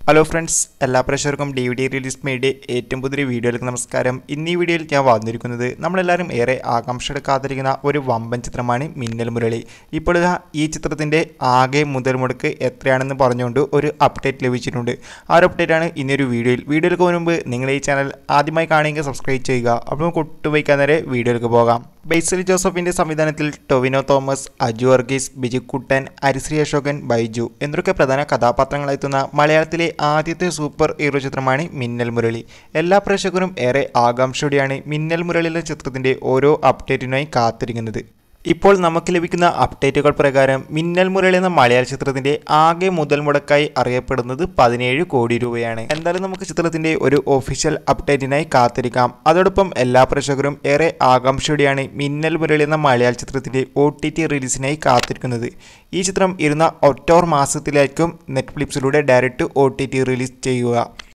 hello friends എല്ലാ പ്രേക്ഷകർക്കും D V D release media ഏറ്റവും പുതിയൊരു വീഡിയോയിലേക്ക് നമസ്കാരം ഇന്ന് ഈ വീഡിയോയിൽ ഞാൻ വന്നിരിക്കുന്നത് നമ്മളെല്ലാവരും ഏറെ ആകാംക്ഷയുടെ കാത്തിരിക്കുന്ന ഒരു വമ്പൻ ചിത്രമാണ് മിന്നൽ മുരളി ഇപ്പോൾ ഇതാ ഈ ചിത്രത്തിൻ്റെ ആകെ മുതൽ മുടക്ക് എത്രയാണെന്ന് പറഞ്ഞുകൊണ്ട് ഒരു അപ്ഡേറ്റ് ലഭിച്ചിട്ടുണ്ട് ആ ഒരു അപ്ഡേറ്റാണ് ഇന്നൊരു വീഡിയോയിൽ വീഡിയോയിലേക്ക് പോകുന്ന മുമ്പ് നിങ്ങൾ ഈ ചാനൽ ആദ്യമായി കാണുമെങ്കിൽ സബ്സ്ക്രൈബ് ചെയ്യുക അപ്പോൾ കൊട്ടുവയ്ക്കാൻ നേരെ വീഡിയോയിലേക്ക് പോകാം ബൈസൽ ജോസഫിൻ്റെ സംവിധാനത്തിൽ ടൊവിനോ തോമസ് അജു വർഗീസ് ബിജുക്കുട്ടൻ അരിശ്രീ അശോകൻ ബൈജു എന്നൊക്കെ പ്രധാന കഥാപാത്രങ്ങളെത്തുന്ന മലയാളത്തിലെ ആദ്യത്തെ സൂപ്പർ ഹീറോ ചിത്രമാണ് മിന്നൽ മുരളി എല്ലാ പ്രേക്ഷകരും ഏറെ ആകാംക്ഷയോടെയാണ് മിന്നൽ മുരളി എന്ന ചിത്രത്തിൻ്റെ ഓരോ അപ്ഡേറ്റിനായി കാത്തിരിക്കുന്നത് ഇപ്പോൾ നമുക്ക് ലഭിക്കുന്ന അപ്ഡേറ്റുകൾ പ്രകാരം മിന്നൽ മുരളി എന്ന മലയാള ചിത്രത്തിന്റെ ആകെ മുതൽ മുടക്കായി അറിയപ്പെടുന്നത് പതിനേഴ് കോടി രൂപയാണ് എന്തായാലും നമുക്ക് ചിത്രത്തിന്റെ ഒരു ഒഫീഷ്യൽ അപ്ഡേറ്റിനായി കാത്തിരിക്കാം അതോടൊപ്പം എല്ലാ പ്രേക്ഷകരും ഏറെ ആകാംക്ഷയോടെയാണ് മിന്നൽ മുരളി എന്ന മലയാള ചിത്രത്തിന്റെ ഒ ടി ടി റിലീസിനായി കാത്തിരിക്കുന്നത് ഈ ചിത്രം ഇരുന്ന ഒക്ടോബർ മാസത്തിലായിരിക്കും നെറ്റ്ഫ്ലിക്സിലൂടെ direct O T T release ചെയ്യുക